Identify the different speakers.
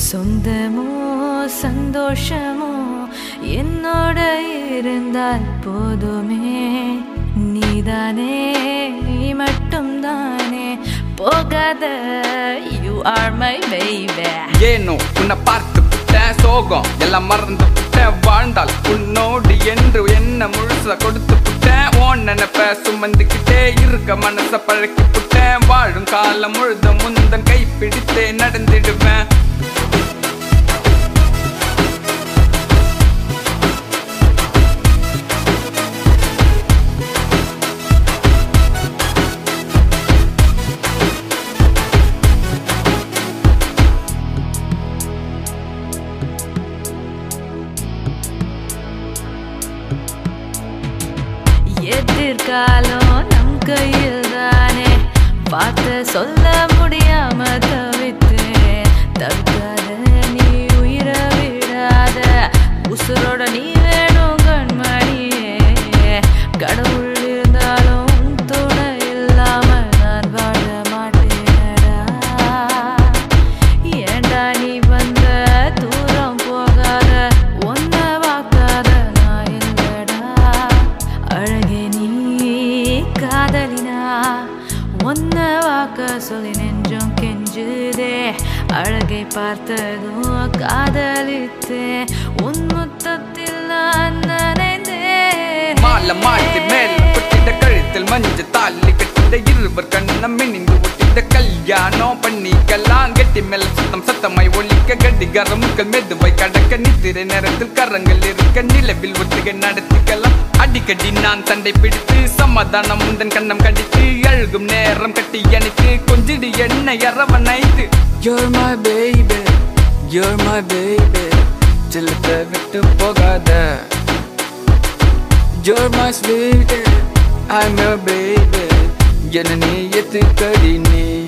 Speaker 1: சொந்தமோ சந்தோஷமோ என்னோட இருந்தால் போதுமே நீதானே நீ மட்டும் தானே போகாத யூ ஆர் மை baby
Speaker 2: ஏனோ உன்னை பார்த்து புட்ட சோகம் எல்லாம் மறந்து புட்ட வாழ்ந்தால் உன்னோடு என்று என்ன முழுச கொடுத்து புட்ட ஓன் நினைப்ப சுமந்துக்கிட்டே இருக்க மனச பழக்கி புட்ட வாழும் காலம் முழுதும் முந்தன் கை பிடித்தே நடந்திடுவேன்
Speaker 1: எதிர்காலம் நம் கையில் தானே பார்த்து சொல்ல முடியாம தவித்தேன் தவிக்காத நீ உயிர விடாத உசுரோட நீ வேணும் கண்மணியே கடவுள் இருந்தாலும் உன் துணை இல்லாம நான் வாழ மாட்டேனடா ஏண்டா நீ வந்த தூரம் போகாத ஒன்ன வாக்காத நான் இல்லடா அழகே நீ காதலினா ஒன்ன வாக்க சொல்லி நெஞ்சம் கெஞ்சுதே அழகை பார்த்ததும் காதலித்தேன் உன் முத்தத்தில் நான் நனைந்தேன்
Speaker 2: மாலை மாட்டி மேல கொட்டிட கழுத்தில் மஞ்ச தாலி கட்டிட இருவர் கண்ணம் மினிந்து ஒட்டிட கல்யாணம் பண்ணிக்கலாம் கெட்டி மேல சத்தம் சத்தமாய் ஒலிக்க கடிகாரமுக்கள் மெதுவை கடக்க நித்திரை நேரத்தில் கரங்கள் இருக்க நிலவில் ஒட்டுகை நடத்திக்கலாம் அடிக்கடி நான் சண்டை பிடித்து சமாதானம் முந்தன் கண்ணம் கடித்து அழுகும் நேரம் கட்டி எனக்கு கொஞ்சிடு என்ன அரவணைத்து You're my baby, you're my baby செல்லத்தை விட்டு போகாத You're my sweetie, I'm your baby என்ன நீ எத்துக்கடி நீ